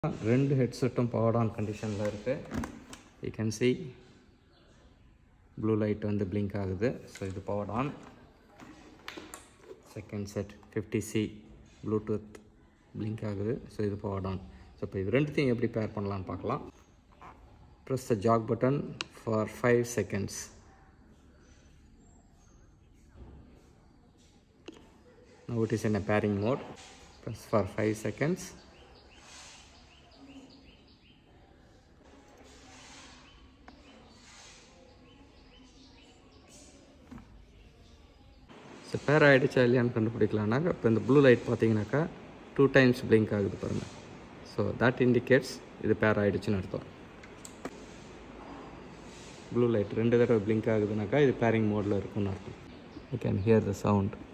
ரெண்டு ஹெட்செட்டும் power on கண்டிஷனில் இருக்குது you can see blue light வந்து blink ஆகுது ஸோ இது power on second set fifty C Bluetooth blink ஆகுது ஸோ இது பவர் ஆன் ஸோ இப்போ இது ரெண்டுத்தையும் எப்படி பேர் பண்ணலான்னு பார்க்கலாம் press the jack button for five seconds Now it is in a pairing mode. Press for 5 seconds. So pair ஆகிடுச்சா இல்லையான்னு கண்டுபிடிக்கலாம்னாக்கா இப்போ இந்த ப்ளூ லைட் பார்த்தீங்கன்னாக்கா டூ டைம்ஸ் பிளிங்க் ஆகுது பாருங்கள் ஸோ தட் இண்டிகேட்ஸ் இது பேர் ஆகிடுச்சுன்னு அர்த்தம் ப்ளூ லைட் ரெண்டு தடவை பிளிங்க் ஆகுதுனாக்கா இது பேரிங் மோடில் இருக்குன்னு அர்த்தம் you can hear the sound